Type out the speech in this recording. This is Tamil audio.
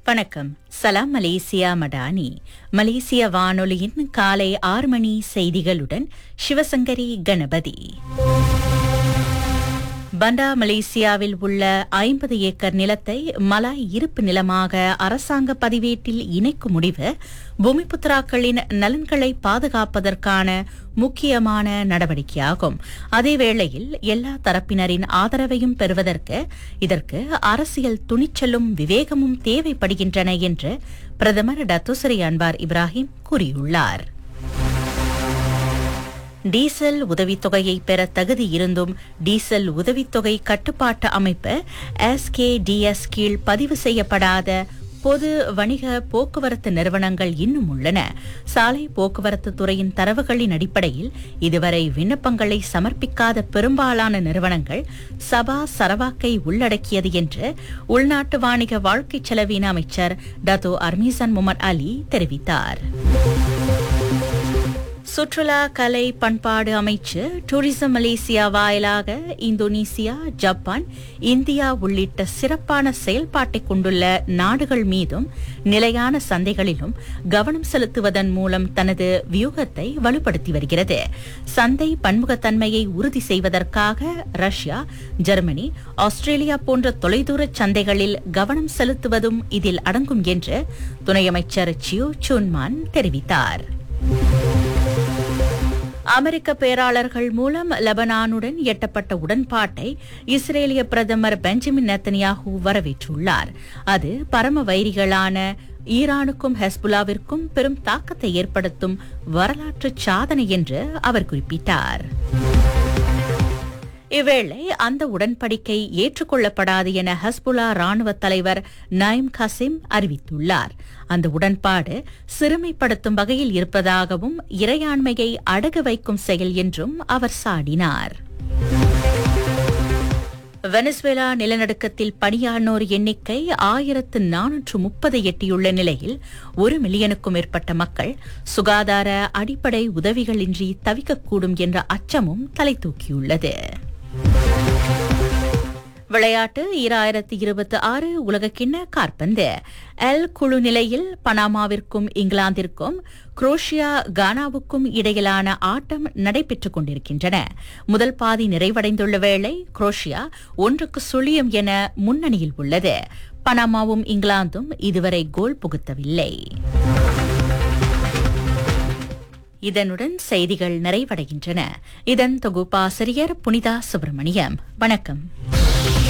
வணக்கம் சலாம் மலேசியா மடானி மலேசிய வானொலியின் காலை ஆறு மணி செய்திகளுடன் சிவசங்கரி கணபதி பண்டா மலேசியாவில் உள்ள ஐம்பது ஏக்கர் நிலத்தை மலாய் இருப்பு நிலமாக அரசாங்க பதிவேட்டில் இணைக்கும் முடிவு பூமிபுத்ராக்களின் நலன்களை பாதுகாப்பதற்கான முக்கியமான நடவடிக்கையாகும் அதேவேளையில் எல்லா தரப்பினரின் ஆதரவையும் பெறுவதற்கு இதற்கு அரசியல் துணிச்சலும் விவேகமும் தேவைப்படுகின்றன என்று பிரதமர் டத்துசரி அன்வார் இப்ராஹிம் கூறியுள்ளார் டீசல் உதவித்தொகையை பெற தகுதி இருந்தும் டீசல் உதவித்தொகை கட்டுப்பாட்டு அமைப்பு எஸ்கேடிஎஸ் கீழ் பதிவு செய்யப்படாத பொது வணிக போக்குவரத்து நிறுவனங்கள் இன்னும் உள்ளன சாலை போக்குவரத்து துறையின் தரவுகளின் அடிப்படையில் இதுவரை விண்ணப்பங்களை சமர்ப்பிக்காத பெரும்பாலான நிறுவனங்கள் சபா சரவாக்கை உள்ளடக்கியது என்று உள்நாட்டு வாணிக வாழ்க்கை செலவின அமைச்சர் டத்தோ அர்மீசன் முகமது அலி தெரிவித்தார் சுற்றுலா கலை பண்பாடு அமைச்சு டூரிசம் மலேசியா வாயிலாக இந்தோனேசியா ஜப்பான் இந்தியா உள்ளிட்ட சிறப்பான செயல்பாட்டை கொண்டுள்ள நாடுகள் மீதும் நிலையான சந்தைகளிலும் கவனம் செலுத்துவதன் மூலம் தனது வியூகத்தை வலுப்படுத்தி வருகிறது சந்தை பன்முகத்தன்மையை உறுதி செய்வதற்காக ரஷ்யா ஜெர்மனி ஆஸ்திரேலியா போன்ற தொலைதூர சந்தைகளில் கவனம் செலுத்துவதும் இதில் அடங்கும் என்று துணை அமைச்சர் சியூ சுன்மான் தெரிவித்தார் அமெரிக்க பேராளர்கள் மூலம் லெபனானுடன் எட்டப்பட்ட உடன்பாட்டை இஸ்ரேலிய பிரதமர் பெஞ்சமின் நெத்தனியாகு வரவேற்றுள்ளார் அது பரம வைரிகளான ஈரானுக்கும் ஹெஸ்புல்லாவிற்கும் பெரும் தாக்கத்தை ஏற்படுத்தும் வரலாற்று சாதனை என்று அவர் குறிப்பிட்டார் இவ்வேளை அந்த உடன்படிக்கை ஏற்றுக்கொள்ளப்படாது என ஹஸ்புல்லா ராணுவ தலைவர் நயிம் கசிம் அறிவித்துள்ளார் அந்த உடன்பாடு சிறுமைப்படுத்தும் வகையில் இருப்பதாகவும் இறையாண்மையை அடகு வைக்கும் செயல் என்றும் அவர் சாடினார் வெனிசுவேலா நிலநடுக்கத்தில் பணியானோர் எண்ணிக்கை ஆயிரத்து நானூற்று முப்பதை எட்டியுள்ள நிலையில் ஒரு மில்லியனுக்கும் மேற்பட்ட மக்கள் சுகாதார அடிப்படை உதவிகளின்றி தவிக்கக்கூடும் என்ற அச்சமும் தலை தூக்கியுள்ளது விளையாட்டு ஈராயிரத்தி இருபத்தி ஆறு உலகக்கிண்ண காற்பந்து எல் குழு நிலையில் பனாமாவிற்கும் இங்கிலாந்திற்கும் குரோஷியா கானாவுக்கும் இடையிலான ஆட்டம் நடைபெற்றுக் கொண்டிருக்கின்றன முதல் பாதி நிறைவடைந்துள்ள வேளை குரோஷியா ஒன்றுக்கு சுழியம் என முன்னணியில் உள்ளது பனாமாவும் இங்கிலாந்தும் இதுவரை கோல் புகுத்தவில்லை இதனுடன் செய்திகள் நிறைவடைகின்றன இதன் தொகுப்பாசிரியர் புனிதா சுப்பிரமணியம் வணக்கம்